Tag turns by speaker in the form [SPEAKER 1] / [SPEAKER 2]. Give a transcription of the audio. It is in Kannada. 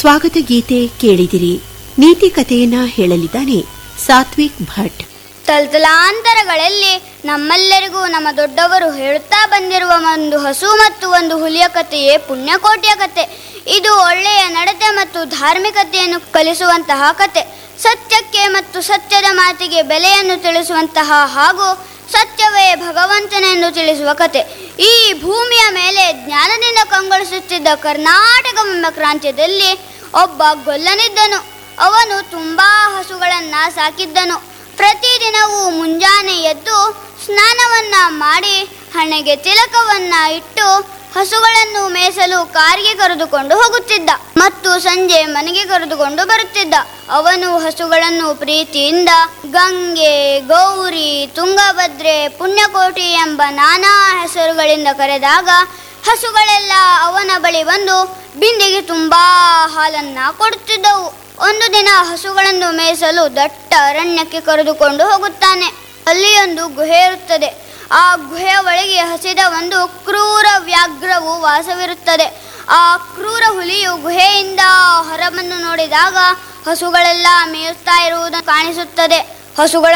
[SPEAKER 1] ಸ್ವಾಗತ ಗೀತೆ ಕೇಳಿದಿರಿ ನೀತಿ ಕಥೆಯನ್ನ ಹೇಳಲಿದ್ದಾನೆ ಸಾತ್ವಿಕ್ ಭಟ್
[SPEAKER 2] ತಲತಲಾಂತರಗಳಲ್ಲಿ ನಮ್ಮೆಲ್ಲರಿಗೂ ನಮ್ಮ ದೊಡ್ಡವರು ಹೇಳುತ್ತಾ ಬಂದಿರುವ ಒಂದು ಹಸು ಮತ್ತು ಒಂದು ಹುಲಿಯ ಕಥೆಯೇ ಪುಣ್ಯಕೋಟಿಯ ಕತೆ ಇದು ಒಳ್ಳೆಯ ನಡತೆ ಮತ್ತು ಧಾರ್ಮಿಕತೆಯನ್ನು ಕಲಿಸುವಂತಹ ಕತೆ ಸತ್ಯಕ್ಕೆ ಮತ್ತು ಸತ್ಯದ ಮಾತಿಗೆ ಬೆಲೆಯನ್ನು ತಿಳಿಸುವಂತಹ ಹಾಗೂ ಸತ್ಯವೇ ಭಗವಂತನೆಂದು ತಿಳಿಸುವ ಕತೆ ಈ ಭೂಮಿಯ ಮೇಲೆ ಜ್ಞಾನದಿಂದ ಕಂಗೊಳಿಸುತ್ತಿದ್ದ ಕರ್ನಾಟಕ ಎಂಬ ಪ್ರಾಂತ್ಯದಲ್ಲಿ ಒಬ್ಬ ಗೊಲ್ಲನಿದ್ದನು ಅವನು ತುಂಬಾ ಹಸುಗಳನ್ನ ಸಾಕಿದ್ದನು ಪ್ರತಿದಿನವೂ ಮುಂಜಾನೆ ಎದ್ದು ಸ್ನಾನವನ್ನ ಮಾಡಿ ಹಣೆಗೆ ತಿಲಕವನ್ನ ಇಟ್ಟು ಹಸುಗಳನ್ನು ಮೇಸಲು ಕಾರಿಗೆ ಕರೆದುಕೊಂಡು ಹೋಗುತ್ತಿದ್ದ ಮತ್ತು ಸಂಜೆ ಮನೆಗೆ ಕರೆದುಕೊಂಡು ಬರುತ್ತಿದ್ದ ಅವನು ಹಸುಗಳನ್ನು ಪ್ರೀತಿಯಿಂದ ಗಂಗೆ ಗೌರಿ ತುಂಗಭದ್ರೆ ಪುಣ್ಯಕೋಟಿ ಎಂಬ ನಾನಾ ಹೆಸರುಗಳಿಂದ ಕರೆದಾಗ ಹಸುಗಳೆಲ್ಲ ಅವನ ಬಳಿ ಬಂದು ಬಿಂದಿಗೆ ತುಂಬಾ ಹಾಲನ್ನ ಕೊಡುತ್ತಿದ್ದವು ಒಂದು ದಿನ ಹಸುಗಳನ್ನು ಮೇಯಿಸಲು ದಟ್ಟ ಅರಣ್ಯಕ್ಕೆ ಕರೆದುಕೊಂಡು ಹೋಗುತ್ತಾನೆ ಅಲ್ಲಿ ಒಂದು ಗುಹೆ ಇರುತ್ತದೆ ಆ ಗುಹೆಯ ಒಳಗೆ ಹಸಿದ ಒಂದು ಕ್ರೂರ ವ್ಯಾಘ್ರವು ವಾಸವಿರುತ್ತದೆ ಆ ಕ್ರೂರ ಹುಲಿಯು ಗುಹೆಯಿಂದ ಹೊರಬಂದು ನೋಡಿದಾಗ ಹಸುಗಳೆಲ್ಲ ಮೇಯುತ್ತಾ ಇರುವುದು ಕಾಣಿಸುತ್ತದೆ ಹಸುಗಳ